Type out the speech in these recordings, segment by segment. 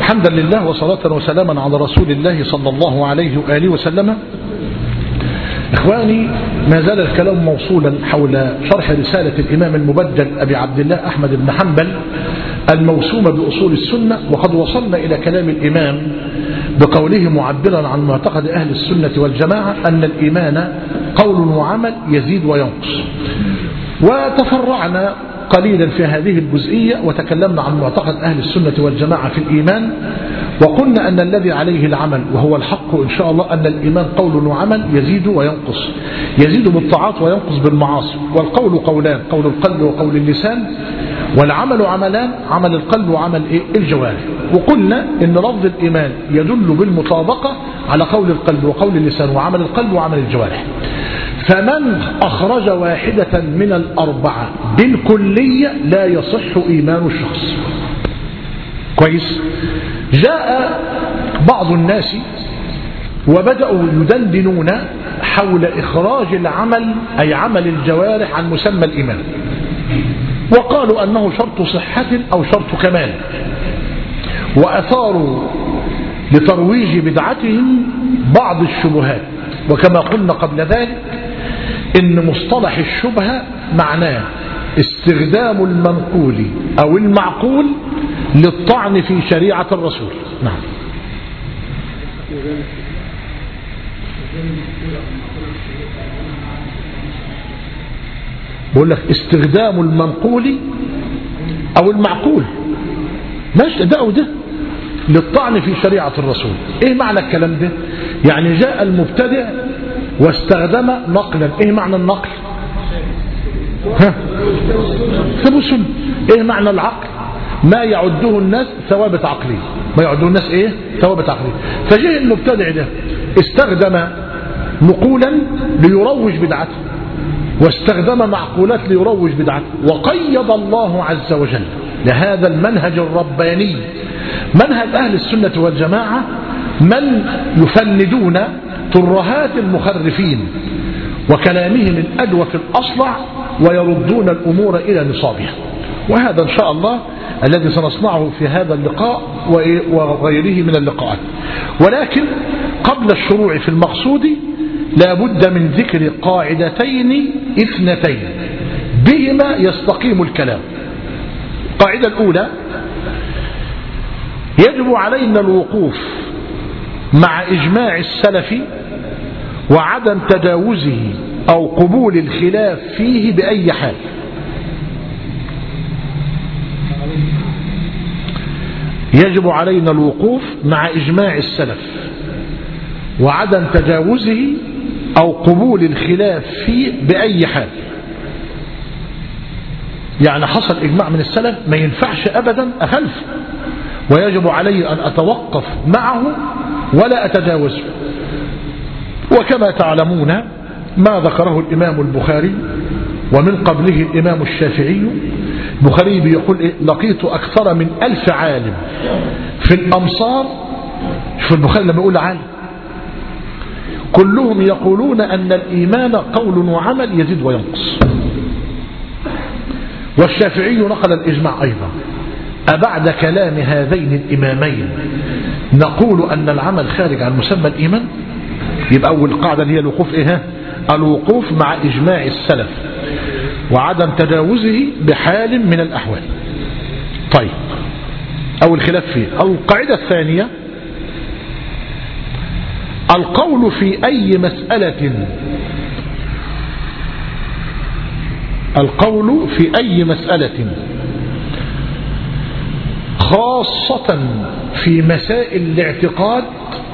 حمدا لله وصلاة وسلاما على رسول الله صلى الله عليه وآله وسلم إخواني ما زال الكلام موصولا حول شرح رسالة الإمام المبدل أبي عبد الله أحمد بن حنبل الموسومة بأصول السنة وقد وصلنا إلى كلام الإمام بقوله معبرا عن معتقد أهل السنة والجماعة أن الإيمان قول وعمل يزيد وينقص وتفرعنا قليلا في هذه الجزئية وتكلمنا عن معتقد أهل السنة والجماعة في الإيمان وقلنا أن الذي عليه العمل وهو الحق إن شاء الله أن الإيمان قول وعمل يزيد وينقص يزيد بالطاعات وينقص بالمعاصي والقول قولان قول القلب وقول اللسان والعمل عملان عمل القلب وعمل إيه؟ الجوارح وقلنا أن لفظ الإيمان يدل بالمطابقة على قول القلب وقول اللسان وعمل القلب وعمل الجوارح فمن أخرج واحدة من الأربعة بالكلية لا يصح إيمان الشخص كويس جاء بعض الناس وبدأوا يدندنون حول إخراج العمل أي عمل الجوارح عن مسمى الإيمان وقالوا أنه شرط صحة أو شرط كمال وأثاروا لترويج بدعتهم بعض الشبهات وكما قلنا قبل ذلك إن مصطلح الشبهة معناه استخدام المنقول أو المعقول للطعن في شريعة الرسول نعم بقول لك استخدام المنقول أو المعقول ماشي ده أو ده للطعن في شريعة الرسول ايه معنى الكلام ده يعني جاء المبتدع واستخدم نقلا ايه معنى النقل ها ثبوت ايه معنى العقل ما يعده الناس ثوابت عقلية ما يعده الناس ايه ثوابت عقلية فجاء المبتدع ده استخدم نقولا ليروج بدعته واستخدم معقولات ليروج بدعته وقيض الله عز وجل لهذا المنهج الرباني منهج أهل السنة والجماعة من يفندون ترهات المخرفين وكلامهم الأدوى في الأصلع ويردون الأمور إلى نصابها وهذا إن شاء الله الذي سنصنعه في هذا اللقاء وغيره من اللقاءات ولكن قبل الشروع في المقصود لا بد من ذكر قاعدتين اثنتين بهما يستقيم الكلام القاعدة الأولى يجب علينا الوقوف مع إجماع السلف وعدم تجاوزه أو قبول الخلاف فيه بأي حال يجب علينا الوقوف مع إجماع السلف وعدم تجاوزه أو قبول الخلاف فيه بأي حال يعني حصل إجماع من السلف ما ينفعش أبدا أخلفه ويجب علي أن أتوقف معه ولا أتجاوزه وكما تعلمون ما ذكره الإمام البخاري ومن قبله الإمام الشافعي البخاري بيقول إيه لقيت أكثر من ألف عالم في الأمصار شوف البخاري لما يقول عالم كلهم يقولون أن الإيمان قول وعمل يزيد وينقص والشافعي نقل الإجماع أيضا أبعد كلام هذين الإمامين نقول أن العمل خارج عن مسمى الإيمان يبقى أول قاعدة هي الوقوف إيه الوقوف مع إجماع السلف وعدم تجاوزه بحال من الأحوال طيب أو الخلاف فيه القاعدة الثانية القول في أي مسألة القول في أي مسألة خاصة في مسائل الاعتقاد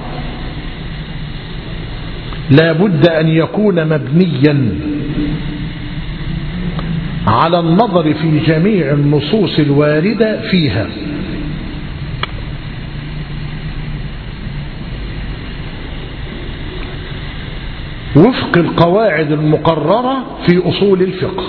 لا بد أن يكون مبنيا على النظر في جميع النصوص الواردة فيها وفق القواعد المقررة في أصول الفقه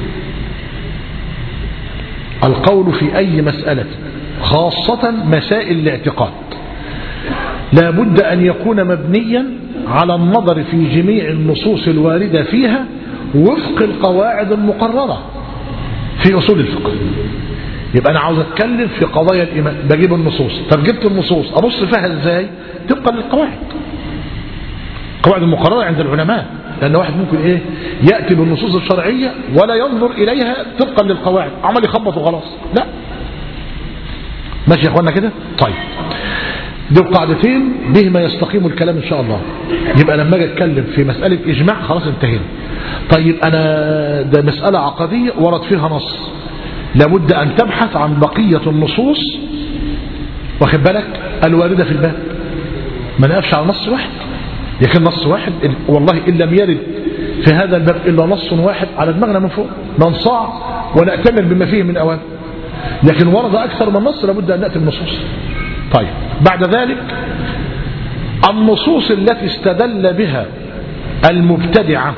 القول في أي مسألة خاصة مسائل الاعتقاد لا بد أن يكون مبنيا على النظر في جميع النصوص الواردة فيها وفق القواعد المقررة في أصول الفقه يبقى أنا عاوز أتكلم في قضايا الإيمان بجيب النصوص طب جبت النصوص أبص فيها إزاي طبقا للقواعد قواعد المقررة عند العلماء لأن واحد ممكن إيه يأتي بالنصوص الشرعية ولا ينظر إليها طبقا للقواعد عمل يخبط وخلاص لا ماشي يا اخوانا كده طيب دول قاعدتين بهما يستقيم الكلام ان شاء الله يبقى لما اجي اتكلم في مساله اجماع خلاص انتهينا طيب انا ده مساله عقديه ورد فيها نص لابد ان تبحث عن بقيه النصوص واخد بالك الوارده في الباب ما نقفش على نص واحد لكن نص واحد والله ان لم يرد في هذا الباب الا نص واحد على دماغنا من فوق ننصاع ونأتمر بما فيه من اوامر لكن ورد أكثر من نص لابد أن نأتي النصوص طيب بعد ذلك النصوص التي استدل بها المبتدعة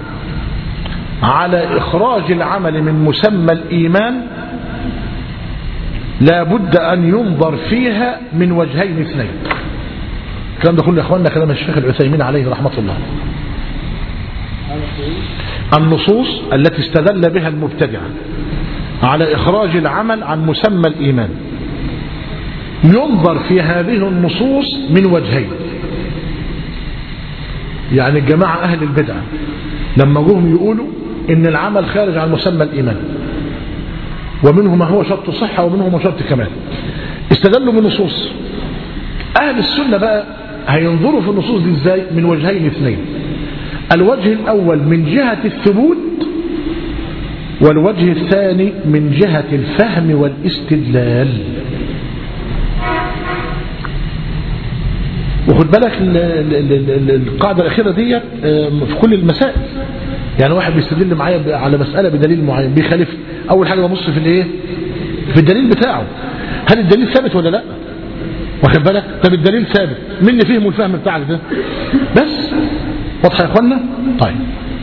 على إخراج العمل من مسمى الإيمان لابد أن ينظر فيها من وجهين اثنين الكلام ده كله يا اخواننا كلام الشيخ العثيمين عليه رحمة الله النصوص التي استدل بها المبتدعة على إخراج العمل عن مسمى الإيمان ينظر في هذه النصوص من وجهين يعني الجماعة أهل البدعة لما جوهم يقولوا إن العمل خارج عن مسمى الإيمان ومنه ما هو شرط صحة ومنه ما شرط كمال استدلوا بنصوص أهل السنة بقى هينظروا في النصوص دي ازاي من وجهين اثنين الوجه الأول من جهة الثبوت والوجه الثاني من جهة الفهم والاستدلال وخد بالك القاعدة الأخيرة دي في كل المسائل يعني واحد بيستدل معايا على مسألة بدليل معين بيخالف أول حاجة ببص في الإيه في الدليل بتاعه هل الدليل ثابت ولا لا واخد بالك طب الدليل ثابت مين اللي فهمه الفهم بتاعك ده بس واضحة يا اخوانا طيب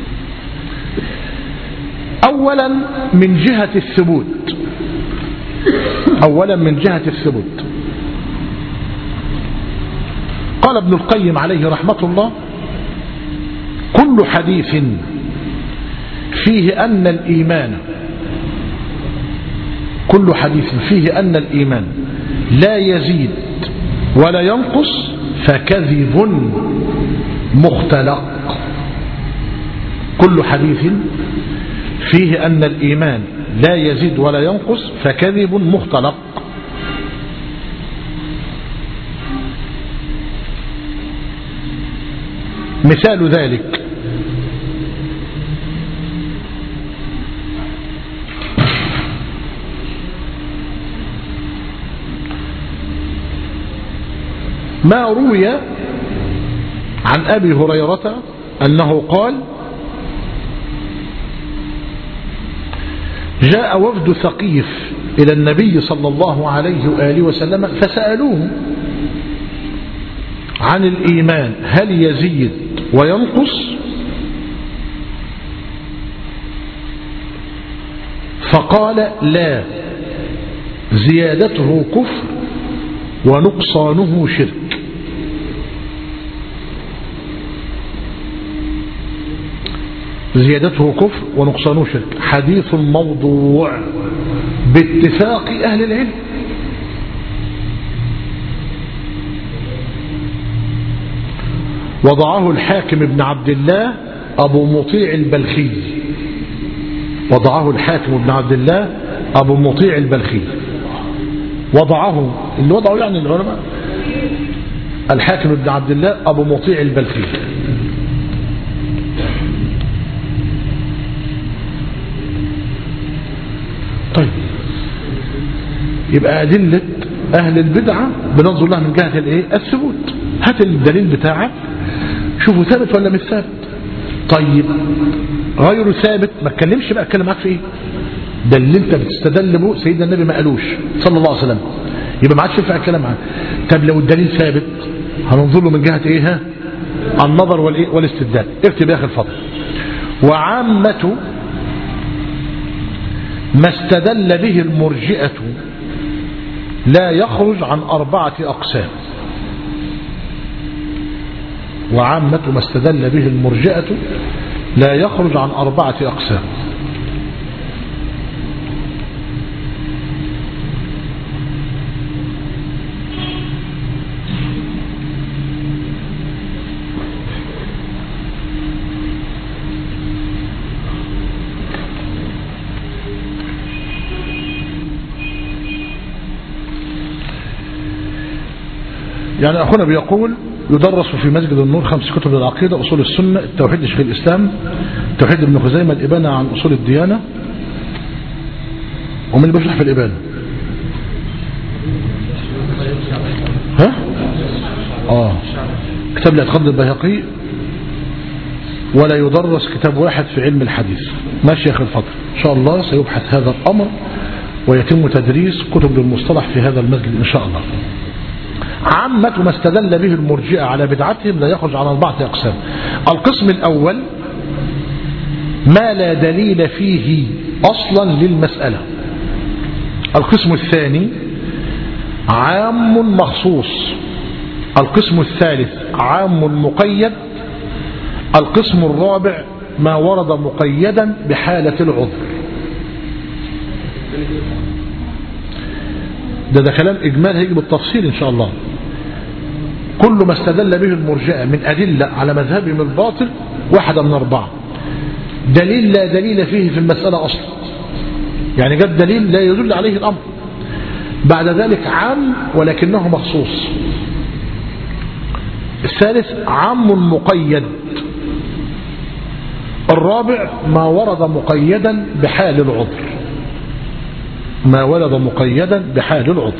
اولا من جهة الثبوت اولا من جهة الثبوت قال ابن القيم عليه رحمة الله كل حديث فيه أن الإيمان كل حديث فيه أن الإيمان لا يزيد ولا ينقص فكذب مختلق كل حديث فيه أن الإيمان لا يزيد ولا ينقص فكذب مختلق مثال ذلك ما روي عن أبي هريرة أنه قال جاء وفد ثقيف إلى النبي صلى الله عليه وآله وسلم فسألوه عن الإيمان هل يزيد وينقص فقال لا زيادته كفر ونقصانه شرك زيادته كفر ونقصانه شرك حديث موضوع باتفاق أهل العلم وضعه الحاكم ابن عبد الله أبو مطيع البلخي وضعه الحاكم ابن عبد الله أبو مطيع البلخي وضعه اللي وضعه يعني العلماء الحاكم ابن عبد الله أبو مطيع البلخي طيب يبقى أدلة أهل البدعة بننظر لها من جهة الإيه؟ الثبوت هات الدليل بتاعك شوفوا ثابت ولا مش ثابت طيب غير ثابت ما اتكلمش بقى اتكلم معاك في ايه ده اللي انت بتستدل به سيدنا النبي ما قالوش صلى الله عليه وسلم يبقى ما عادش ينفع الكلام معاه طب لو الدليل ثابت هننظر له من جهه ايه ها النظر والايه والاستدلال اكتب يا اخي الفضل وعامة ما استدل به المرجئة لا يخرج عن أربعة أقسام وعامة ما استدل به المرجئة لا يخرج عن أربعة أقسام يعني أخونا بيقول يدرس في مسجد النور خمس كتب للعقيدة أصول السنة التوحيد لشيخ الإسلام توحيد ابن خزيمة الإبانة عن أصول الديانة ومن اللي بيشرح في الإبانة ها آه كتاب الاعتقاد البيهقي ولا يدرس كتاب واحد في علم الحديث ماشي يا أخي الفضل إن شاء الله سيبحث هذا الأمر ويتم تدريس كتب المصطلح في هذا المسجد إن شاء الله عامة ما استدل به المرجئة على بدعتهم لا يخرج عن أربعة أقسام القسم الأول ما لا دليل فيه أصلا للمسألة القسم الثاني عام مخصوص القسم الثالث عام مقيد القسم الرابع ما ورد مقيدا بحالة العذر ده ده كلام إجمال هيجي بالتفصيل إن شاء الله كل ما استدل به المرجئة من أدلة على مذهبهم الباطل واحدة من أربعة دليل لا دليل فيه في المسألة أصلا يعني جاب دليل لا يدل عليه الأمر بعد ذلك عام ولكنه مخصوص الثالث عام مقيد الرابع ما ورد مقيدا بحال العذر ما ورد مقيدا بحال العذر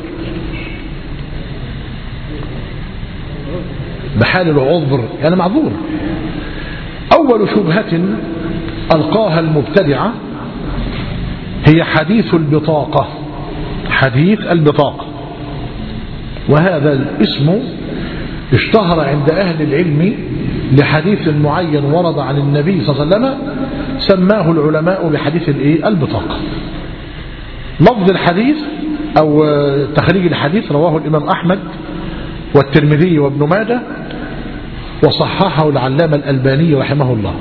بحال العذر يعني معذور أول شبهة ألقاها المبتدعة هي حديث البطاقة حديث البطاقة وهذا الاسم اشتهر عند أهل العلم لحديث معين ورد عن النبي صلى الله عليه وسلم سماه العلماء بحديث الايه البطاقة لفظ الحديث أو تخريج الحديث رواه الإمام أحمد والترمذي وابن ماجه وصححه العلامة الألباني رحمه الله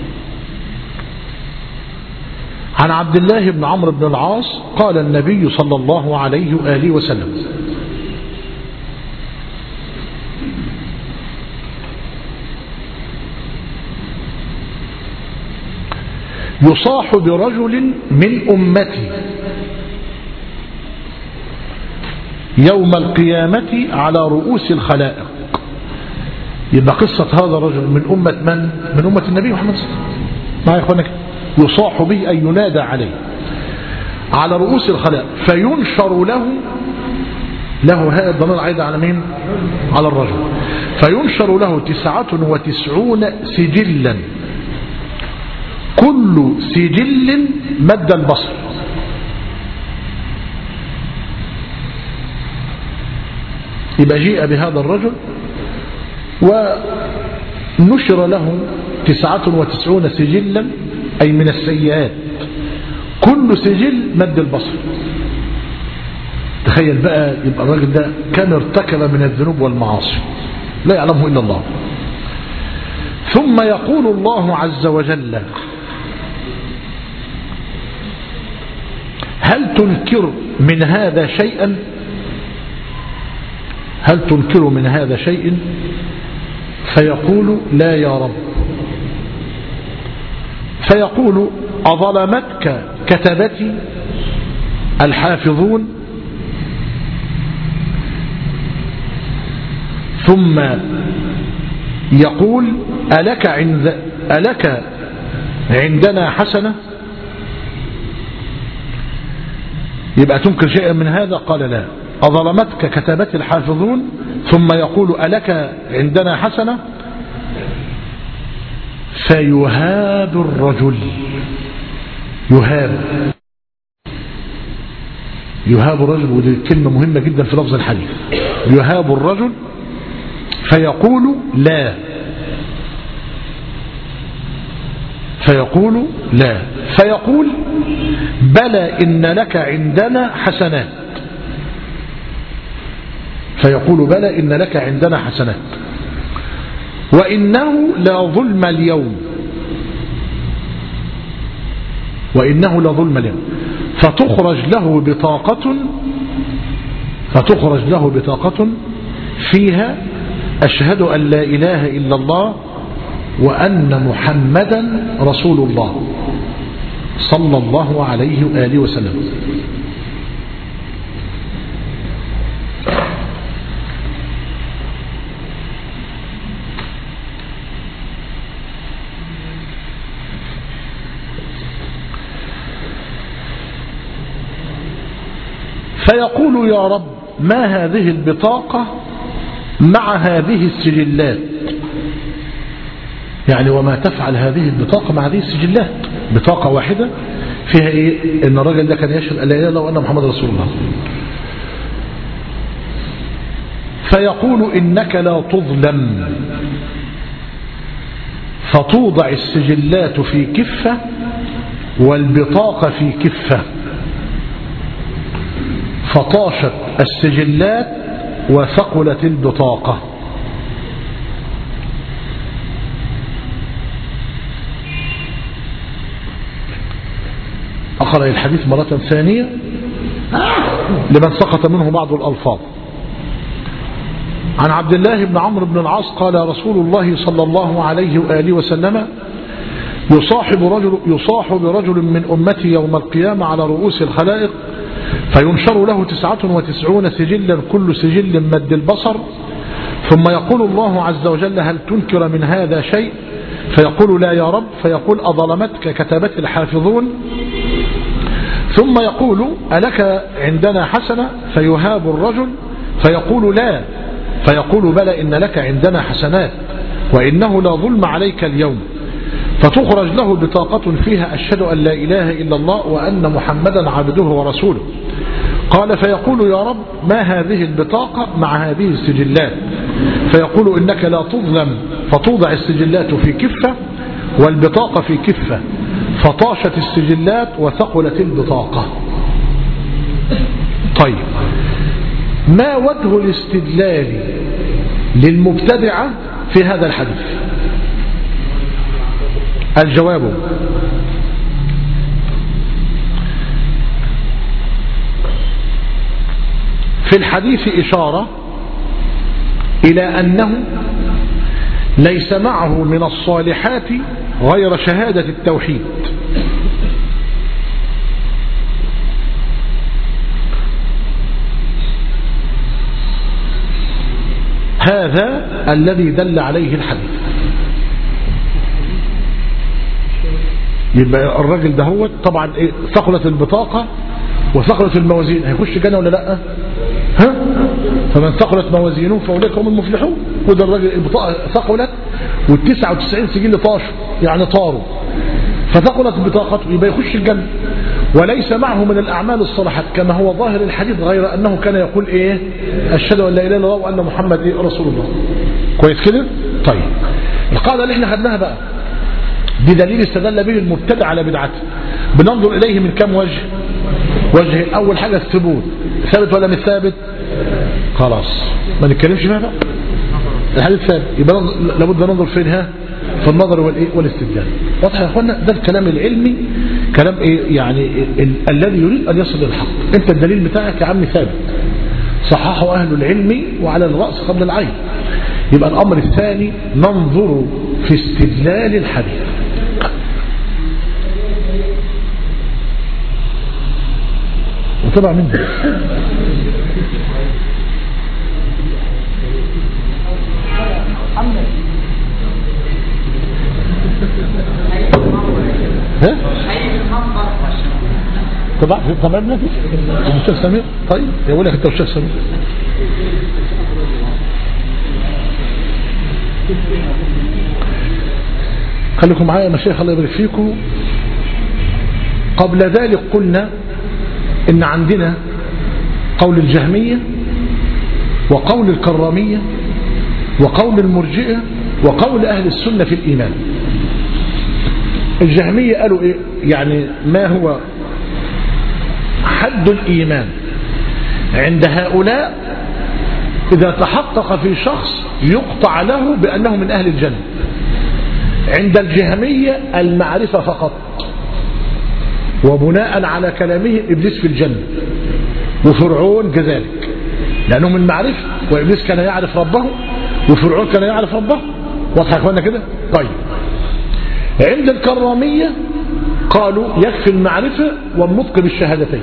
عن عبد الله بن عمرو بن العاص قال النبي صلى الله عليه وآله وسلم يصاح برجل من أمتي يوم القيامة على رؤوس الخلائق يبقى قصة هذا الرجل من أمة من؟ من أمة النبي محمد صلى الله عليه وسلم معي إخوانك يصاح به أي ينادى عليه على رؤوس الخلائق فينشر له له هذا الضمير عايد على مين على الرجل فينشر له تسعة وتسعون سجلا كل سجل مد البصر يبقى جيء بهذا الرجل ونشر له تسعة وتسعون سجلا أي من السيئات كل سجل مد البصر تخيل بقى يبقى الراجل ده كان ارتكب من الذنوب والمعاصي لا يعلمه إلا الله ثم يقول الله عز وجل هل تنكر من هذا شيئا هل تنكر من هذا شيء فيقول لا يا رب فيقول أظلمتك كتبتي الحافظون ثم يقول ألك, عند ألك عندنا حسنة يبقى تنكر شيئا من هذا قال لا أظلمتك كتبت الحافظون ثم يقول ألك عندنا حسنة فيهاب الرجل يهاب يهاب الرجل ودي كلمة مهمة جدا في لفظ الحديث يهاب الرجل فيقول لا فيقول لا فيقول بلى إن لك عندنا حسنات فيقول بلى إن لك عندنا حسنات وإنه لا ظلم اليوم وإنه لا ظلم اليوم فتخرج له بطاقة فتخرج له بطاقة فيها أشهد أن لا إله إلا الله وأن محمدا رسول الله صلى الله عليه وآله وسلم فيقول يا رب ما هذه البطاقة مع هذه السجلات يعني وما تفعل هذه البطاقة مع هذه السجلات بطاقة واحدة فيها ايه ان الراجل ده كان يشهد ان لا اله الا الله وان محمد رسول الله فيقول انك لا تظلم فتوضع السجلات في كفة والبطاقة في كفة فطاشت السجلات وثقلت البطاقة أقرأ الحديث مرة ثانية لمن سقط منه بعض الألفاظ عن عبد الله بن عمرو بن العاص قال رسول الله صلى الله عليه وآله وسلم يصاحب رجل يصاحب رجل من أمتي يوم القيامة على رؤوس الخلائق فينشر له تسعة وتسعون سجلا كل سجل مد البصر ثم يقول الله عز وجل هل تنكر من هذا شيء فيقول لا يا رب فيقول أظلمتك كتبت الحافظون ثم يقول ألك عندنا حسنة فيهاب الرجل فيقول لا فيقول بلى إن لك عندنا حسنات وإنه لا ظلم عليك اليوم فتخرج له بطاقة فيها أشهد أن لا إله إلا الله وأن محمدا عبده ورسوله قال فيقول يا رب ما هذه البطاقة مع هذه السجلات فيقول إنك لا تظلم فتوضع السجلات في كفة والبطاقة في كفة فطاشت السجلات وثقلت البطاقة طيب ما وجه الاستدلال للمبتدعة في هذا الحديث الجواب في الحديث إشارة إلى أنه ليس معه من الصالحات غير شهادة التوحيد هذا الذي دل عليه الحديث يبقى الراجل ده هو طبعا ايه ثقلت البطاقة وثقلت الموازين هيخش جنة ولا لا ها فمن ثقلت موازينه فاولئك هم المفلحون وده الراجل البطاقة ثقلت وال99 سجل طاشوا يعني طاروا فثقلت بطاقته يبقى يخش الجنة وليس معه من الأعمال الصالحات كما هو ظاهر الحديث غير أنه كان يقول إيه أشهد أن لا إله إلا الله وأن محمد إيه رسول الله كويس كده طيب القاعدة اللي احنا خدناها بقى بدليل استدل به المبتدع على بدعته بننظر إليه من كم وجه وجه أول حاجة الثبوت ثابت ولا مش ثابت خلاص ما نتكلمش فيها بقى الحديث ثابت يبقى لابد ننظر فين ها في النظر والايه والاستدلال واضح يا اخوانا ده الكلام العلمي كلام ايه يعني ال الذي يريد ان يصل للحق انت الدليل بتاعك يا عم ثابت صححه اهل العلم وعلى الراس قبل العين يبقى الامر الثاني ننظر في استدلال الحديث وطبع من ده ها؟ طبعا طبعا ابنك الشيخ سمير طيب يقول لك انت والشيخ سمير خليكم معايا يا مشايخ الله يبارك فيكم قبل ذلك قلنا ان عندنا قول الجهمية وقول الكرامية وقول المرجئة وقول أهل السنة في الإيمان الجهمية قالوا إيه يعني ما هو حد الإيمان عند هؤلاء إذا تحقق في شخص يقطع له بأنه من أهل الجنة عند الجهمية المعرفة فقط وبناء على كلامه إبليس في الجنة وفرعون كذلك لأنه من معرفة وإبليس كان يعرف ربه وفرعون كان يعرف ربه واضح يا اخوانا كده طيب عند الكرامية قالوا يكفي المعرفة والنطق بالشهادتين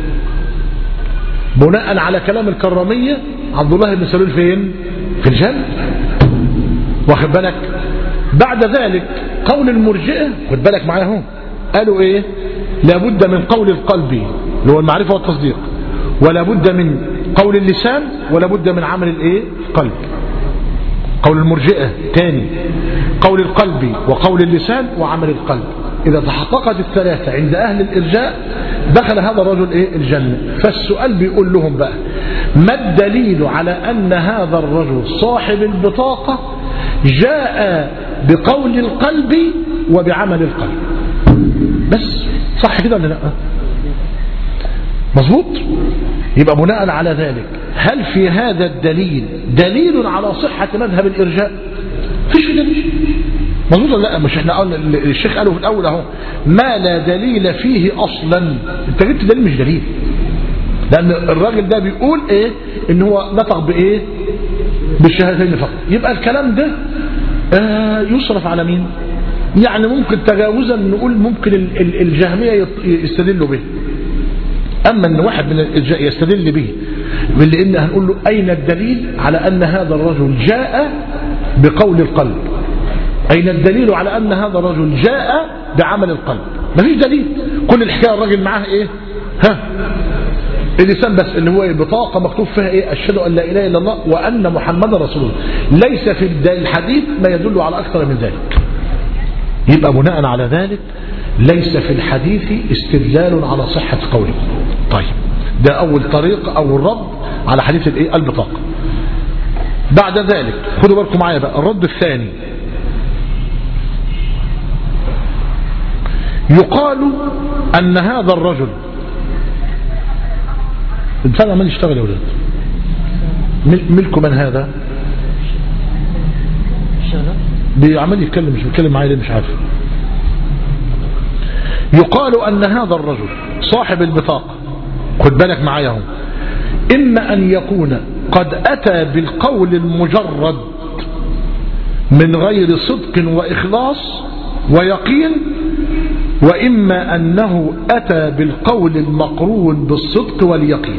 بناء على كلام الكرامية عبد الله بن سلول فين في الجنة واخد بالك بعد ذلك قول المرجئة خد بالك معايا اهو قالوا ايه لابد من قول القلب اللي هو المعرفة والتصديق ولا بد من قول اللسان ولا بد من عمل الايه القلب قول المرجئة تاني قول القلب وقول اللسان وعمل القلب إذا تحققت الثلاثة عند أهل الإرجاء دخل هذا الرجل إيه الجنة فالسؤال بيقول لهم بقى ما الدليل على أن هذا الرجل صاحب البطاقة جاء بقول القلب وبعمل القلب بس صح كده ولا لا مظبوط يبقى بناء على ذلك هل في هذا الدليل دليل على صحة مذهب الإرجاء فيش دليل مظبوط ولا لا مش احنا قلنا الشيخ قاله في الاول اهو ما لا دليل فيه اصلا انت جبت دليل مش دليل لان الراجل ده بيقول ايه ان هو نطق بايه بالشهادتين فقط يبقى الكلام ده آه يصرف على مين يعني ممكن تجاوزا نقول ممكن الجهمية يستدلوا به أما أن واحد من الإرجاء يستدل به لأن هنقول له أين الدليل على أن هذا الرجل جاء بقول القلب أين الدليل على أن هذا الرجل جاء بعمل القلب ما فيش دليل كل الحكاية الراجل معاه إيه ها اللسان بس اللي هو بطاقة مكتوب فيها إيه أشهد أن لا إله إلا الله وأن محمد رسول الله ليس في الحديث ما يدل على أكثر من ذلك يبقى بناء على ذلك ليس في الحديث استدلال على صحة قوله طيب ده أول طريق أو الرد على حديث الإيه البطاقة بعد ذلك خدوا بالكم معايا بقى الرد الثاني يقال أن هذا الرجل الإنسان عمال يشتغل يا ولاد ملك من هذا بيعمل يتكلم مش بيتكلم معايا ليه مش عارف يقال أن هذا الرجل صاحب البطاقة خد بالك معايا اهو إما أن يكون قد أتى بالقول المجرد من غير صدق وإخلاص ويقين وإما أنه أتى بالقول المقرون بالصدق واليقين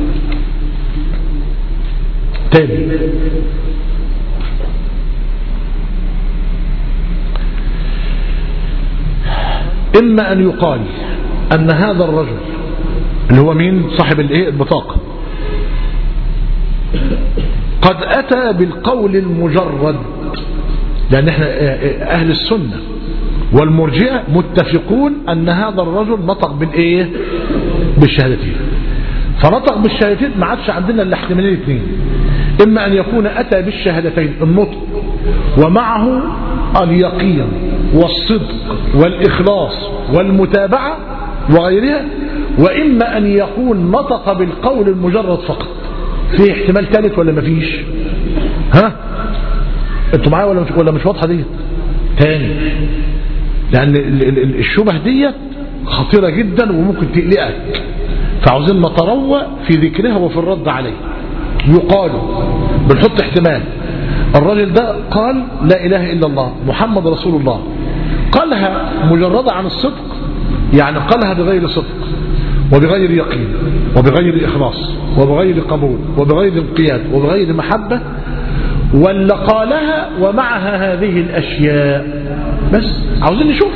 تاني إما أن يقال أن هذا الرجل اللي هو مين صاحب الايه البطاقة قد أتى بالقول المجرد لأن احنا أهل السنة والمرجئة متفقون أن هذا الرجل نطق بالإيه بالشهادتين فنطق بالشهادتين ما عادش عندنا الا احتمالين اثنين إما أن يكون أتى بالشهادتين النطق ومعه اليقين والصدق والإخلاص والمتابعة وغيرها وإما أن يكون نطق بالقول المجرد فقط في احتمال ثالث ولا مفيش ها انتوا معايا ولا مش ولا مش واضحه دي تاني لان الشبه دي خطيره جدا وممكن تقلقك فعاوزين نتروى في ذكرها وفي الرد عليه يقال بنحط احتمال الرجل ده قال لا اله الا الله محمد رسول الله قالها مجردة عن الصدق يعني قالها بغير صدق وبغير يقين وبغير إخلاص وبغير قبول وبغير انقياد وبغير محبة ولا قالها ومعها هذه الأشياء بس عاوزين نشوف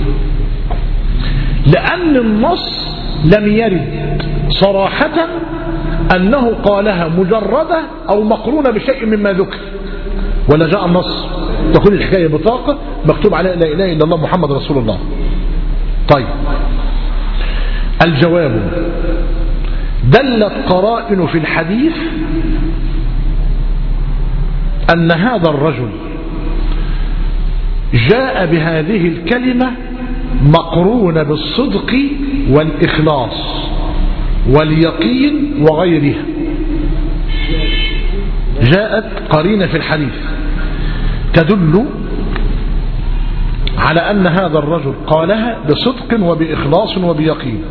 لأن النص لم يرد صراحة أنه قالها مجردة أو مقرونة بشيء مما ذكر ولا جاء النص تكون الحكاية بطاقة مكتوب عليها لا إله إلا الله محمد رسول الله طيب الجواب دلت قرائن في الحديث أن هذا الرجل جاء بهذه الكلمة مقرونة بالصدق والإخلاص واليقين وغيرها جاءت قرينة في الحديث تدل على أن هذا الرجل قالها بصدق وبإخلاص وبيقين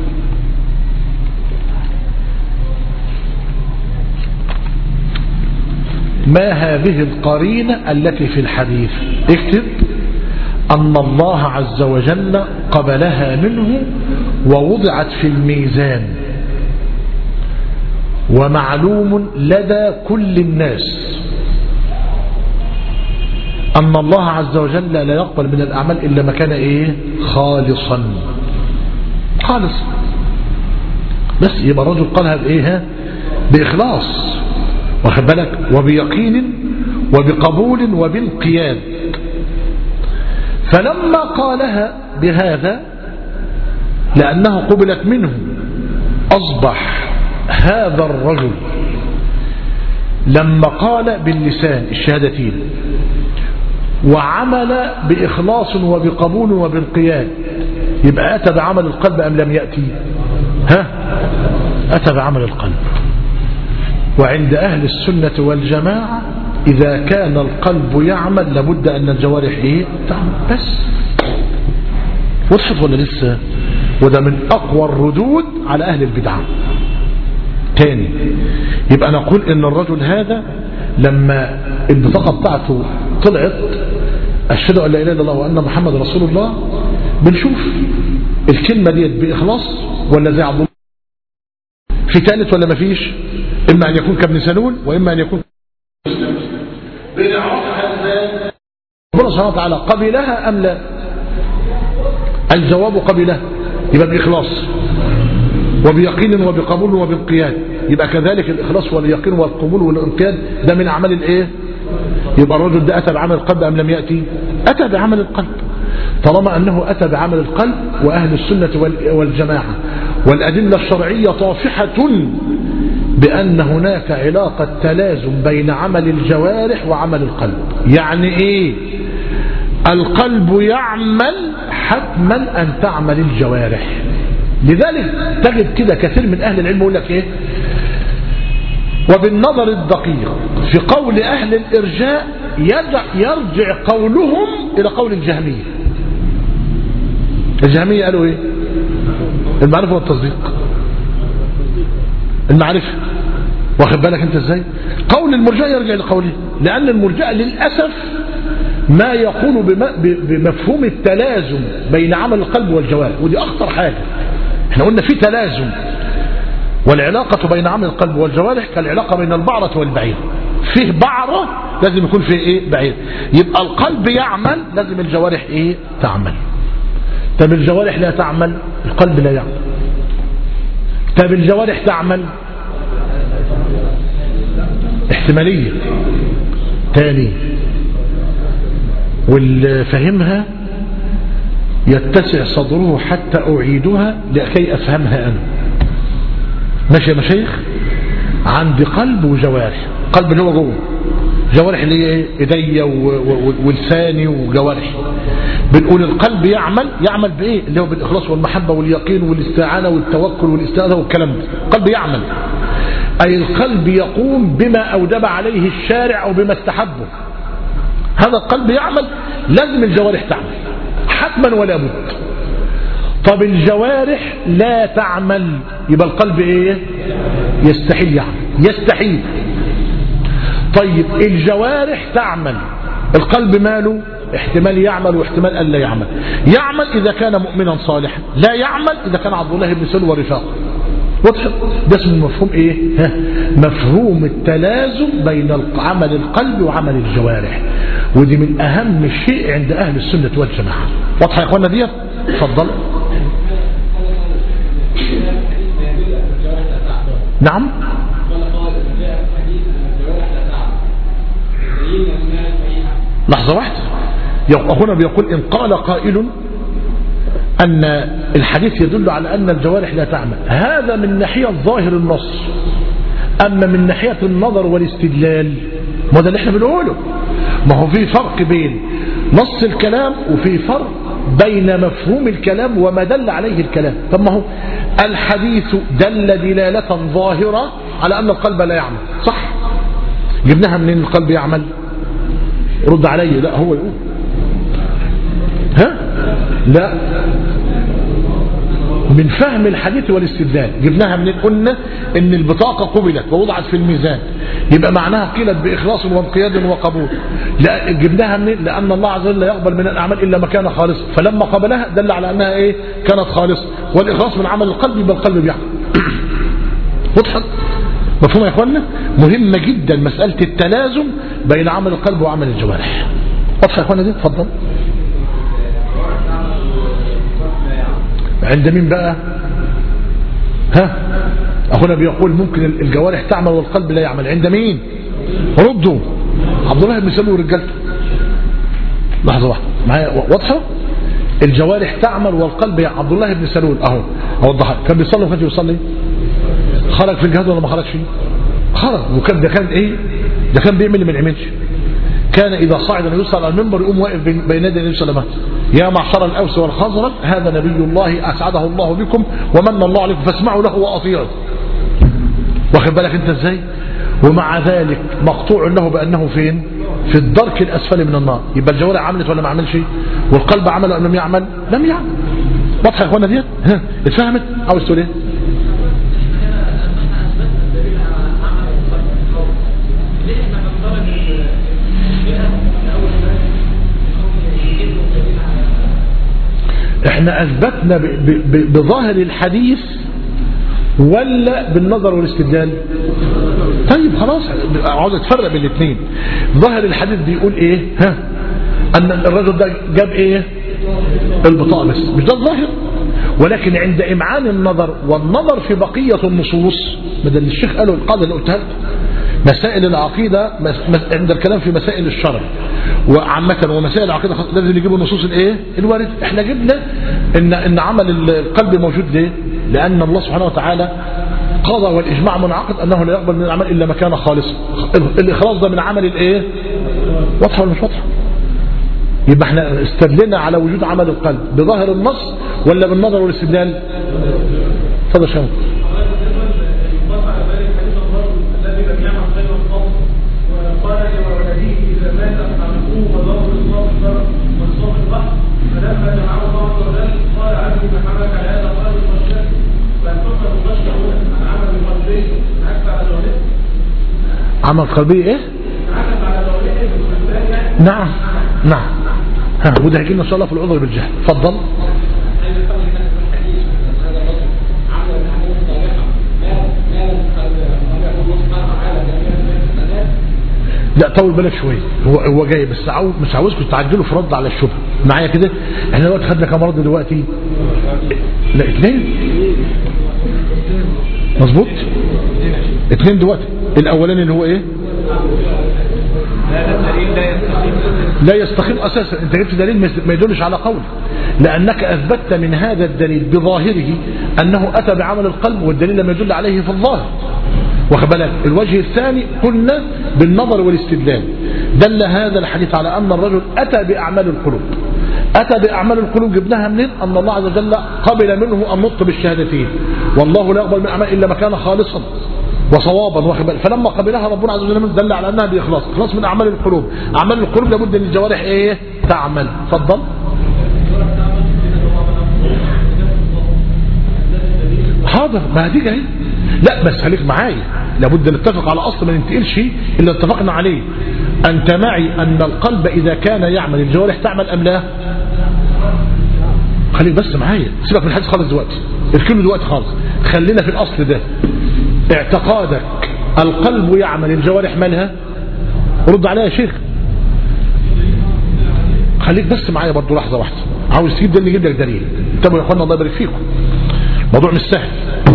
ما هذه القرينة التي في الحديث اكتب أن الله عز وجل قبلها منه ووضعت في الميزان ومعلوم لدى كل الناس أن الله عز وجل لا يقبل من الأعمال إلا ما كان إيه خالصا خالص بس يبقى الرجل قالها بايه ها باخلاص واخد بالك وبيقين وبقبول وبانقياد فلما قالها بهذا لأنها قبلت منه أصبح هذا الرجل لما قال باللسان الشهادتين وعمل بإخلاص وبقبول وبانقياد يبقى أتى بعمل القلب أم لم يأتي ها أتى بعمل القلب وعند أهل السنة والجماعة إذا كان القلب يعمل لابد أن الجوارح إيه تعمل بس وضحت ولا لسه وده من أقوى الردود على أهل البدعة تاني يبقى نقول ان الرجل هذا لما البطاقة بتاعته طلعت أشهد أن لا إله إلا الله وأن محمد رسول الله بنشوف الكلمة ديت بإخلاص ولا زي عبد الله في ثالث ولا مفيش إما أن يكون كابن سلول وإما أن يكون ربنا سبحانه وتعالى قبلها أم لا الجواب قبلها يبقى بإخلاص وبيقين وبقبول وبانقياد يبقى كذلك الإخلاص واليقين والقبول والانقياد ده من أعمال الإيه يبقى الرجل ده أتى بعمل القلب أم لم يأتي أتى بعمل القلب طالما أنه أتى بعمل القلب وأهل السنة والجماعة والأدلة الشرعية طافحة بأن هناك علاقة تلازم بين عمل الجوارح وعمل القلب يعني إيه القلب يعمل حتما أن تعمل الجوارح لذلك تجد كده كثير من أهل العلم يقول لك إيه وبالنظر الدقيق في قول أهل الإرجاء يرجع قولهم إلى قول الجهمية الجهمية قالوا إيه المعرفة والتصديق المعرفة واخد بالك انت ازاي قول المرجئة يرجع لقوله لأن المرجئة للأسف ما يقول بمفهوم التلازم بين عمل القلب والجوارح ودي أخطر حاجة احنا قلنا في تلازم والعلاقة بين عمل القلب والجوارح كالعلاقة بين البعرة والبعير فيه بعرة لازم يكون فيه ايه بعير يبقى القلب يعمل لازم الجوارح ايه تعمل طب الجوارح لا تعمل القلب لا يعمل طب الجوارح تعمل احتمالية تاني واللي فهمها يتسع صدره حتى أعيدها لكي أفهمها أنا ماشي يا مشايخ عندي قلب وجوارح قلب اللي هو جوه جوارح اللي هي ايديا ولساني وجوارحي بنقول القلب يعمل يعمل بايه اللي هو بالاخلاص والمحبه واليقين والاستعانه والتوكل والاستعاذه والكلام ده القلب يعمل اي القلب يقوم بما اوجب عليه الشارع او بما استحبه هذا القلب يعمل لازم الجوارح تعمل حتما ولا بد طب الجوارح لا تعمل يبقى القلب ايه يستحيل يعمل يستحيل طيب الجوارح تعمل القلب ماله احتمال يعمل واحتمال ألا يعمل يعمل إذا كان مؤمنا صالحا لا يعمل إذا كان عبد الله بن سلوى ورفاقه واضح ده اسمه مفهوم ايه ها مفهوم التلازم بين عمل القلب وعمل الجوارح ودي من اهم شيء عند اهل السنة والجماعة واضحة يا اخوانا ديت اتفضل نعم لحظة واحدة أخونا بيقول إن قال قائل أن الحديث يدل على أن الجوارح لا تعمل هذا من ناحية ظاهر النص أما من ناحية النظر والاستدلال ما ده اللي احنا بنقوله ما هو في فرق بين نص الكلام وفي فرق بين مفهوم الكلام وما دل عليه الكلام طب ما هو الحديث دل دلالة ظاهرة على أن القلب لا يعمل صح جبناها منين القلب يعمل رد علي لا هو يقول ها لا من فهم الحديث والاستدلال جبناها من قلنا ان البطاقة قبلت ووضعت في الميزان يبقى معناها قيلت بإخلاص وانقياد وقبول لا جبناها من لأن الله عز وجل لا يقبل من الأعمال إلا ما كان خالصا فلما قبلها دل على أنها إيه كانت خالصة والإخلاص من عمل القلب يبقى القلب بيعمل وضحت مفهوم يا اخوانا مهمة جدا مسألة التلازم بين عمل القلب وعمل الجوارح واضحة يا اخوانا دي اتفضل عند مين بقى ها أخونا بيقول ممكن الجوارح تعمل والقلب لا يعمل عند مين ردوا عبد الله بن سلول ورجالته لحظة واحدة معايا واضحة الجوارح تعمل والقلب يا عبد الله بن سلول اهو اوضحها كان بيصلي وكان بيصلي خرج في الجهاد ولا ما خرجش خرج وكان ده كان ايه ده كان بيعمل اللي ما يعملش كان اذا صعد النبي صلى الله عليه المنبر يقوم واقف بين يدي النبي صلى الله عليه وسلم يا معشر الاوس والخزرج هذا نبي الله اسعده الله بكم ومن الله عليكم فاسمعوا له واطيعوا واخد بالك انت ازاي ومع ذلك مقطوع له بانه فين في الدرك الاسفل من النار يبقى الجوارح عملت ولا ما عملش والقلب عمل ام لم يعمل لم يعمل واضحه يا اخوانا ديت ها اتفهمت عاوز تقول ايه احنا اثبتنا بظاهر الحديث ولا بالنظر والاستدلال طيب خلاص عاوز اتفرق بين الاثنين ظاهر الحديث بيقول ايه ها ان الرجل ده جاب ايه البطاقه بس مش ده الظاهر ولكن عند امعان النظر والنظر في بقيه النصوص بدل الشيخ قالوا القاعده اللي قلتها لكم مسائل العقيدة عند الكلام في مسائل الشرع وعامة ومسائل العقيدة لازم يجيبوا النصوص الايه الوارد احنا جبنا ان ان عمل القلب موجود ليه لان الله سبحانه وتعالى قضى والاجماع منعقد انه لا يقبل من الاعمال الا ما كان خالصا الاخلاص ده من عمل الايه واضحه ولا مش واضحه يبقى احنا استدلنا على وجود عمل القلب بظاهر النص ولا بالنظر والاستدلال اتفضل شباب عمل قلبي ايه نعم نعم ها وده هيجي لنا ان شاء الله في العذر بالجهل اتفضل لا طول بالك شويه هو هو جاي بس عاوز مش عاوزكم تعجلوا في رد على الشبهه معايا كده احنا دلوقتي خدنا كام رد دلوقتي لا اثنين مظبوط اثنين دلوقتي الاولاني اللي هو ايه لا يستقيم اساسا انت جبت دليل ما يدلش على قول لانك اثبتت من هذا الدليل بظاهره انه اتى بعمل القلب والدليل لم يدل عليه في الظاهر واخد بالك الوجه الثاني قلنا بالنظر والاستدلال دل هذا الحديث على ان الرجل اتى باعمال القلوب اتى باعمال القلوب جبناها منين ان الله عز وجل قبل منه النطق بالشهادتين والله لا يقبل من اعمال الا ما كان خالصا وصوابا واخد بالك فلما قبلها ربنا عز وجل دل على انها باخلاص اخلاص من اعمال القلوب اعمال القلوب لابد ان الجوارح ايه تعمل اتفضل حاضر ما هتيجي اهي لا بس خليك معايا لابد نتفق على اصل ما ننتقلش الا اتفقنا عليه انت معي ان القلب اذا كان يعمل الجوارح تعمل ام لا خليك بس معايا سيبك من الحديث خالص دلوقتي اركنه دلوقتي خالص خلينا في الاصل ده اعتقادك القلب يعمل الجوارح مالها رد عليها يا شيخ خليك بس معايا برضو لحظة واحدة عاوز تجيب ده اللي يجيب لك دليل انتبهوا يا اخوانا الله يبارك فيكم موضوع مش سهل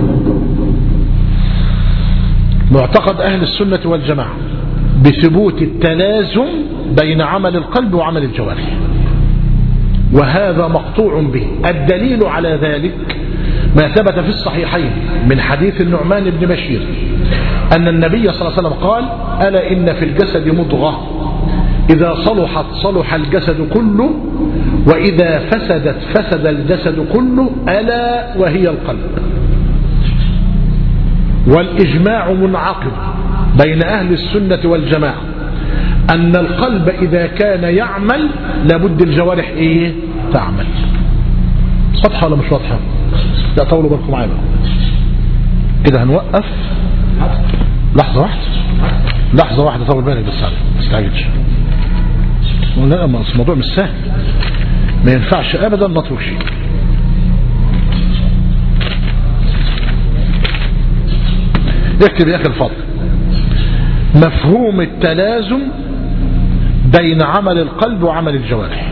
معتقد اهل السنة والجماعة بثبوت التلازم بين عمل القلب وعمل الجوارح وهذا مقطوع به الدليل على ذلك ما ثبت في الصحيحين من حديث النعمان بن بشير أن النبي صلى الله عليه وسلم قال ألا إن في الجسد مضغة إذا صلحت صلح الجسد كله وإذا فسدت فسد الجسد كله ألا وهي القلب والإجماع منعقد بين أهل السنة والجماعة أن القلب إذا كان يعمل لابد الجوارح إيه تعمل واضحة ولا مش واضحة لا طولوا بالكم معايا كده هنوقف لحظة واحدة لحظة واحدة طول بالك بس ما تستعجلش لا الموضوع مش سهل ما ينفعش ابدا نترك شيء اكتب يا اخي الفضل مفهوم التلازم بين عمل القلب وعمل الجوارح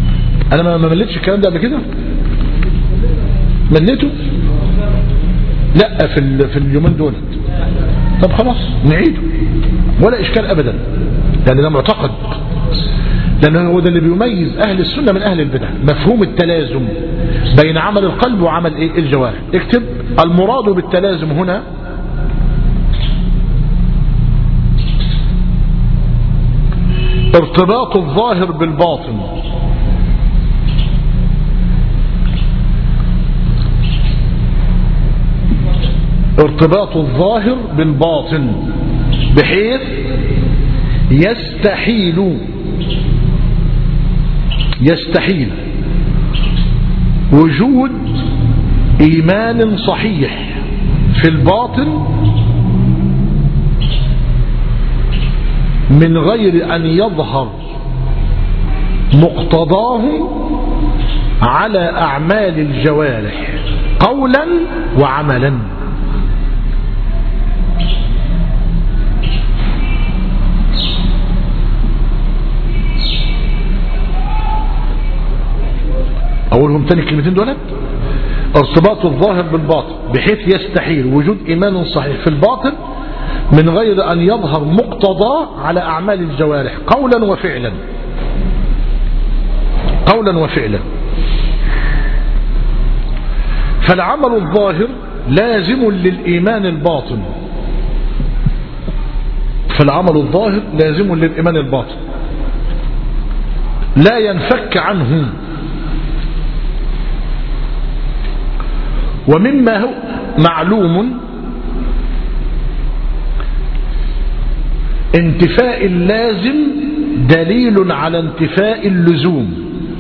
انا ما مليتش الكلام ده قبل كده مليته لا في ال- في اليومين دول طب خلاص نعيده ولا اشكال ابدا لان ده معتقد لان هو ده اللي بيميز اهل السنه من اهل البدع مفهوم التلازم بين عمل القلب وعمل ايه الجوارح اكتب المراد بالتلازم هنا ارتباط الظاهر بالباطن ارتباط الظاهر بالباطن بحيث يستحيل يستحيل وجود إيمان صحيح في الباطن من غير أن يظهر مقتضاه على أعمال الجوارح قولا وعملا أقولهم تاني الكلمتين دولت ارتباط الظاهر بالباطن بحيث يستحيل وجود إيمان صحيح في الباطن من غير أن يظهر مقتضاه على أعمال الجوارح قولا وفعلا قولا وفعلا فالعمل الظاهر لازم للإيمان الباطن فالعمل الظاهر لازم للإيمان الباطن لا ينفك عنه ومما هو معلوم انتفاء اللازم دليل على انتفاء اللزوم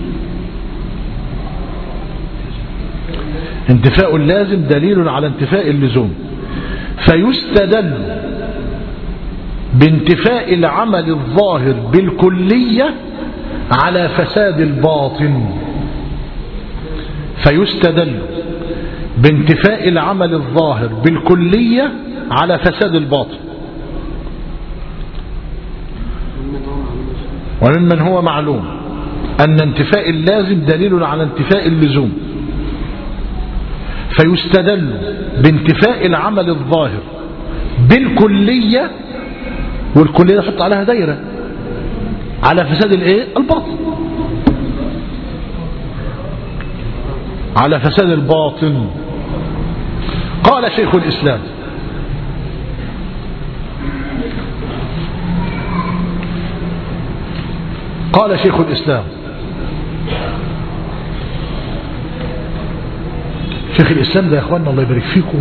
انتفاء اللازم دليل على انتفاء اللزوم فيستدل بانتفاء العمل الظاهر بالكلية على فساد الباطن فيستدل بانتفاء العمل الظاهر بالكلية على فساد الباطن وممن هو معلوم أن انتفاء اللازم دليل على انتفاء اللزوم فيستدل بانتفاء العمل الظاهر بالكلية والكلية نحط عليها دايرة على فساد الايه الباطن على فساد الباطن قال شيخ الإسلام قال شيخ الإسلام شيخ الإسلام ده يا أخوانا الله يبارك فيكم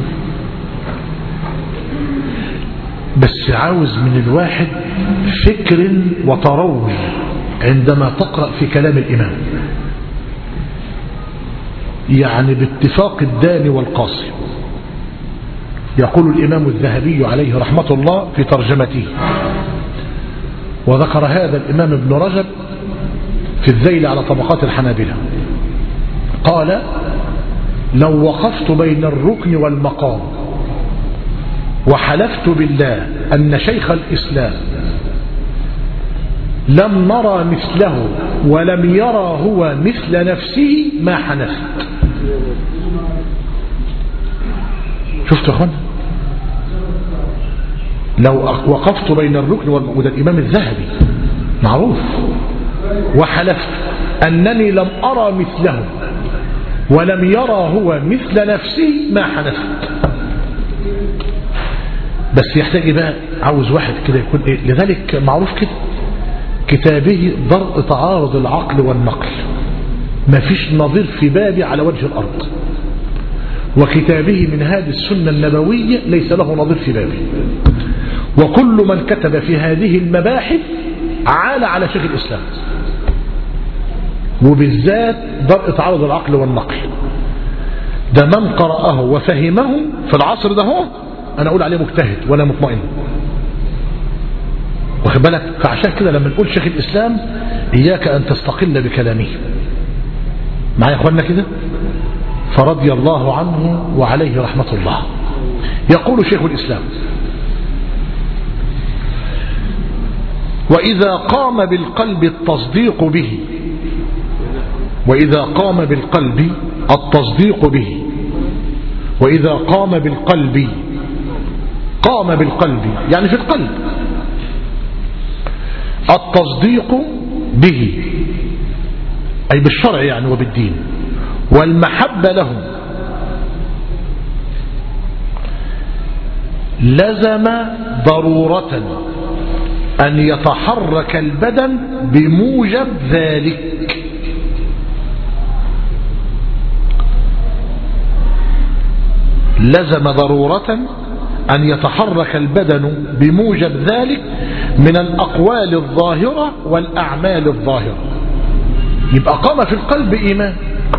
بس عاوز من الواحد فكر وتروي عندما تقرأ في كلام الإمام يعني باتفاق الداني والقاصي يقول الإمام الذهبي عليه رحمة الله في ترجمته وذكر هذا الإمام ابن رجب في الذيل على طبقات الحنابلة قال لو وقفت بين الركن والمقام وحلفت بالله أن شيخ الإسلام لم نرى مثله ولم يرى هو مثل نفسه ما حنفت شفت يا اخوانا لو وقفت بين الركن وده الإمام الذهبي معروف وحلفت أنني لم أرى مثله ولم يرى هو مثل نفسه ما حنفت بس يحتاج إيه بقى عاوز واحد كده يكون إيه لذلك معروف كده كتابه ضرء تعارض العقل والنقل ما فيش نظير في بابه على وجه الأرض وكتابه من هذه السنة النبوية ليس له نظير في بابه وكل من كتب في هذه المباحث عال على شيخ الإسلام وبالذات درء تعارض العقل والنقل ده من قرأه وفهمه في العصر ده هو أنا أقول عليه مجتهد ولا مطمئن واخد بالك فعشان كده لما نقول شيخ الإسلام إياك أن تستقل بكلامه معايا يا أخوانا كده فرضي الله عنه وعليه رحمة الله يقول شيخ الإسلام وإذا قام بالقلب التصديق به وإذا قام بالقلب التصديق به وإذا قام بالقلب قام بالقلب يعني في القلب التصديق به أي بالشرع يعني وبالدين والمحبة لهم لزم ضرورة أن يتحرك البدن بموجب ذلك لزم ضرورة أن يتحرك البدن بموجب ذلك من الأقوال الظاهرة والأعمال الظاهرة يبقى قام في القلب إيمان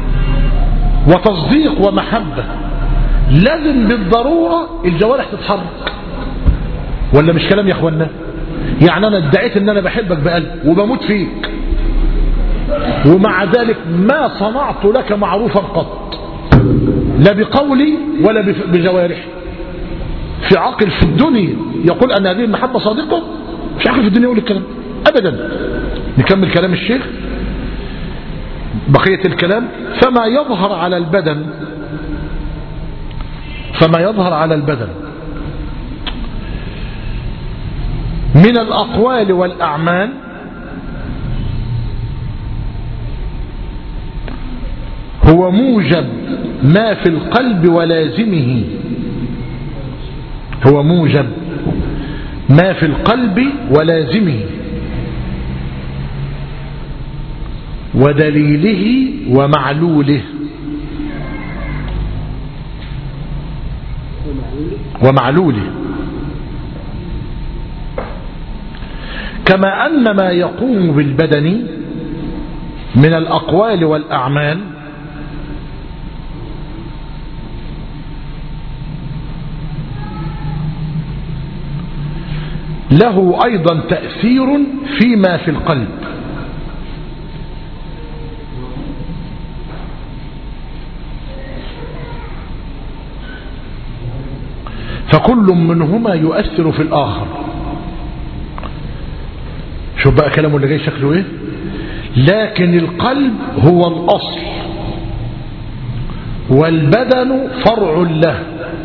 وتصديق ومحبة لازم بالضرورة الجوارح تتحرك ولا مش كلام يا اخوانا يعني انا ادعيت ان انا بحبك بقلب وبموت فيك ومع ذلك ما صنعت لك معروفا قط لا بقولي ولا بجوارحي في عاقل في الدنيا يقول ان هذه المحبة صادقة مش عاقل في الدنيا يقول الكلام ابدا نكمل كلام الشيخ بقية الكلام فما يظهر على البدن فما يظهر على البدن من الأقوال والأعمال هو موجب ما في القلب ولازمه هو موجب ما في القلب ولازمه ودليله ومعلوله ومعلوله كما أن ما يقوم بالبدن من الأقوال والأعمال له أيضا تأثير فيما في القلب فكل منهما يؤثر في الآخر شوف بقى كلامه اللي جاي شكله ايه لكن القلب هو الأصل والبدن فرع له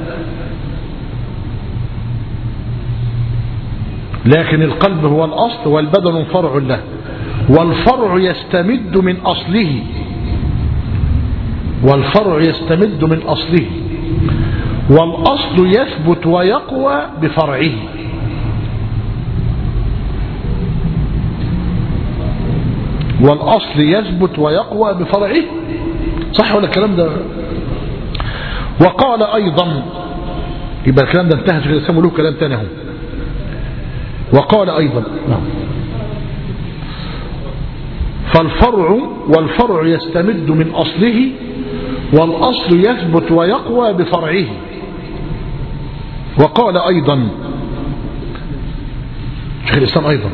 لكن القلب هو الأصل والبدن فرع له والفرع يستمد من أصله والفرع يستمد من أصله والأصل يثبت ويقوى بفرعه والأصل يثبت ويقوى بفرعه صح ولا الكلام ده وقال أيضا يبقى الكلام ده انتهى شيخ الإسلام له كلام تاني هو وقال أيضا نعم فالفرع والفرع يستمد من أصله والأصل يثبت ويقوى بفرعه وقال أيضا شيخ الإسلام أيضا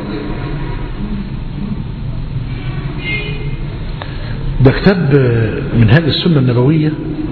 ده كتاب من هذه السنة النبوية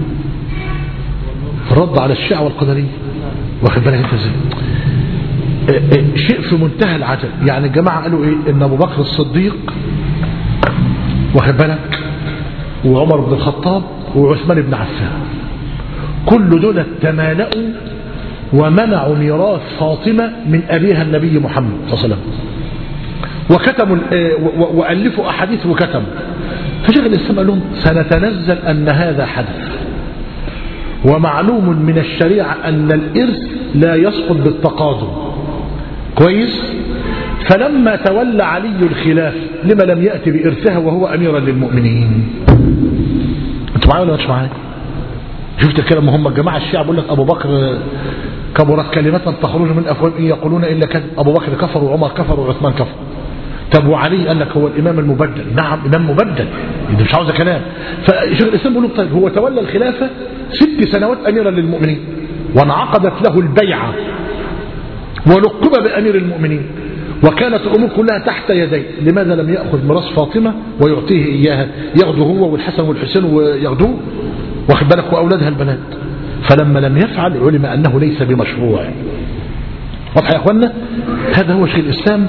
رد على الشيعة والقدرية واخد بالك انت ازاي شيء في منتهى العجب يعني الجماعة قالوا ايه ان ابو بكر الصديق واخد بالك وعمر بن الخطاب وعثمان بن عفان كل دول تمالأوا ومنعوا ميراث فاطمة من أبيها النبي محمد صلى الله عليه وسلم وكتموا وألفوا أحاديث وكتموا فشيخ الإسلام قال لهم سنتنزل أن هذا حدث ومعلوم من الشريعة أن الإرث لا يسقط بالتقادم كويس فلما تولى علي الخلاف لما لم يأتي بإرثها وهو أميرا للمؤمنين انتوا معايا ولا مش معايا شفت الكلام هم الجماعة الشيعة بيقول لك أبو بكر كبرت كلمة تخرج من أفواه إن يقولون إلا كذب أبو بكر كفر وعمر كفر وعثمان كفر طب وعلي قال لك هو الإمام المبدل نعم إمام مبدل ده مش عاوز كلام فشيخ الإسلام بيقول طيب هو تولى الخلافة ست سنوات أميرا للمؤمنين وانعقدت له البيعة ولقب بأمير المؤمنين وكانت الأمور كلها تحت يديه لماذا لم يأخذ ميراث فاطمة ويعطيه إياها ياخده هو والحسن والحسين وياخدوه واخد بالك وأولادها البنات فلما لم يفعل علم أنه ليس بمشروع واضح يا أخوانا هذا هو شيخ الإسلام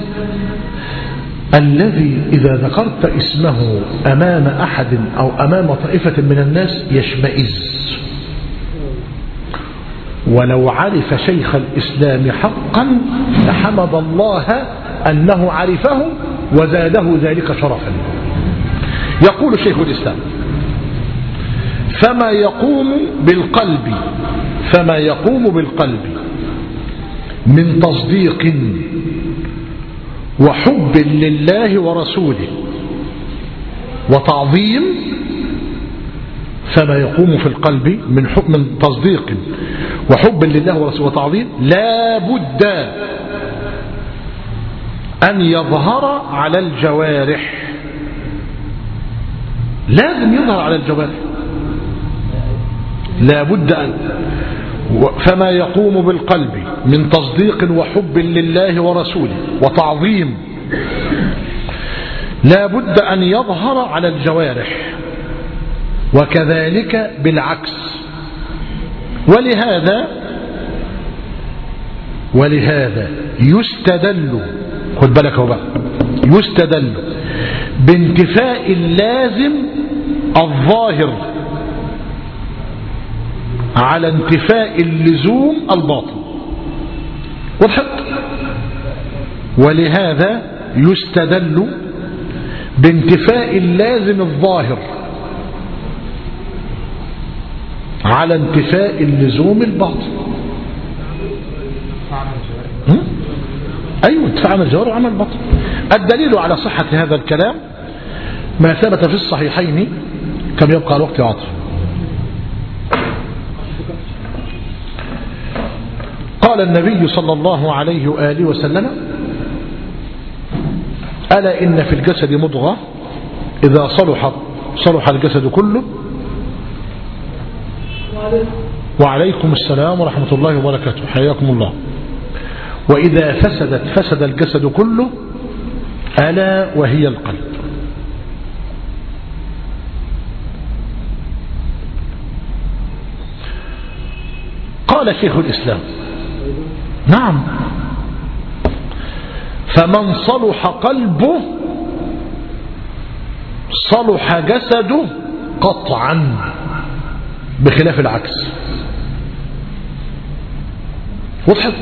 الذي إذا ذكرت اسمه أمام أحد أو أمام طائفة من الناس يشمئز ولو عرف شيخ الإسلام حقا لحمد الله أنه عرفه وزاده ذلك شرفا يقول شيخ الإسلام فما يقوم بالقلب فما يقوم بالقلب من تصديق وحب لله ورسوله وتعظيم فما يقوم في القلب من حب من تصديق وحب لله ورسوله وتعظيم لا بد أن يظهر على الجوارح لازم يظهر على الجوارح لا بد أن فما يقوم بالقلب من تصديق وحب لله ورسوله وتعظيم لا بد أن يظهر على الجوارح وكذلك بالعكس ولهذا ولهذا يستدل خد بالك هو بقى يستدل بانتفاء اللازم الظاهر على انتفاء اللزوم الباطن وضحت ولهذا يستدل بانتفاء اللازم الظاهر على انتفاء اللزوم الباطن أيوة انتفاء عمل الجوارح وعمل الباطن الدليل على صحة هذا الكلام ما ثبت في الصحيحين كم يبقى الوقت يا عاطف قال النبي صلى الله عليه وآله وسلم ألا إن في الجسد مضغة إذا صلح صلح الجسد كله وعليكم السلام ورحمة الله وبركاته حياكم الله وإذا فسدت فسد الجسد كله ألا وهي القلب قال شيخ الإسلام نعم فمن صلح قلبه صلح جسده قطعا بخلاف العكس وضحت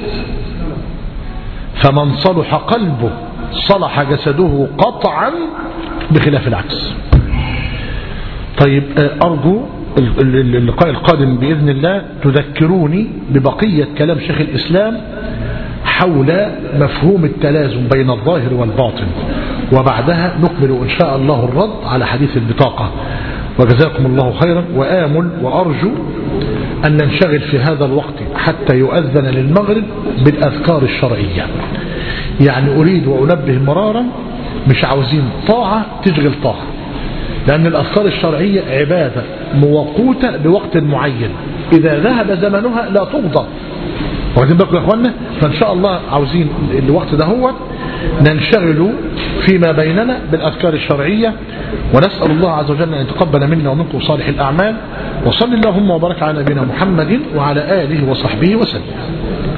فمن صلح قلبه صلح جسده قطعا بخلاف العكس طيب أرجو اللقاء القادم بإذن الله تذكروني ببقية كلام شيخ الإسلام حول مفهوم التلازم بين الظاهر والباطن وبعدها نكمل إن شاء الله الرد على حديث البطاقة وجزاكم الله خيرا وآمل وأرجو أن ننشغل في هذا الوقت حتى يؤذن للمغرب بالأذكار الشرعية يعني أريد وأنبه مرارا مش عاوزين طاعة تشغل طاعة لأن الأذكار الشرعية عبادة موقوتة بوقت معين إذا ذهب زمنها لا تقضى واخدين بالكم يا اخوانا فان شاء الله عاوزين الوقت ده هو ننشغل فيما بيننا بالاذكار الشرعيه ونسال الله عز وجل ان يتقبل منا ومنكم صالح الاعمال وصل اللهم وبارك على نبينا محمد وعلى اله وصحبه وسلم